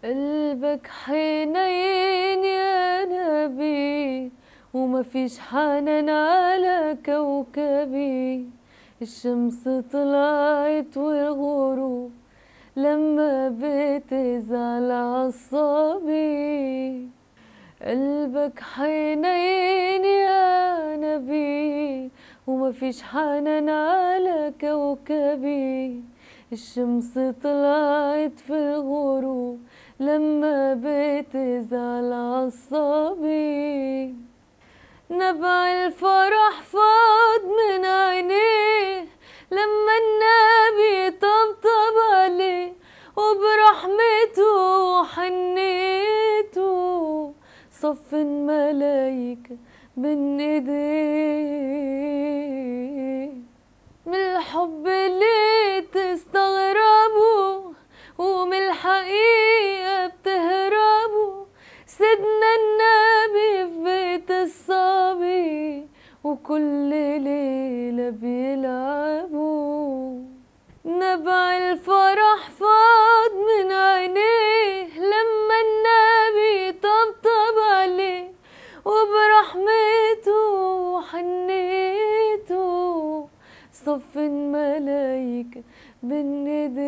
قلبك حنين يا نبي وما فيش حنان على كوكبي الشمس طلعت والغروب لما بتزعل عصابي قلبك حنين يا نبي وما فيش حنان على كوكبي الشمس طلعت في الغروب لما بتزعل عصابي نبع الفرح فاض من عينيه لما النبي طبطب عليه وبرحمته وحنيته صف الملايكة بين ايديه من الحب اللي تستغربوا ومن الحقيقة بتهربوا سيدنا النبي في بيت الصبي وكل ليلة بيلعبوا نبع الفرح فاض من عينيه لما النبي طبطب عليه وبرحمته وحنيته صف الملايكة بين ايديه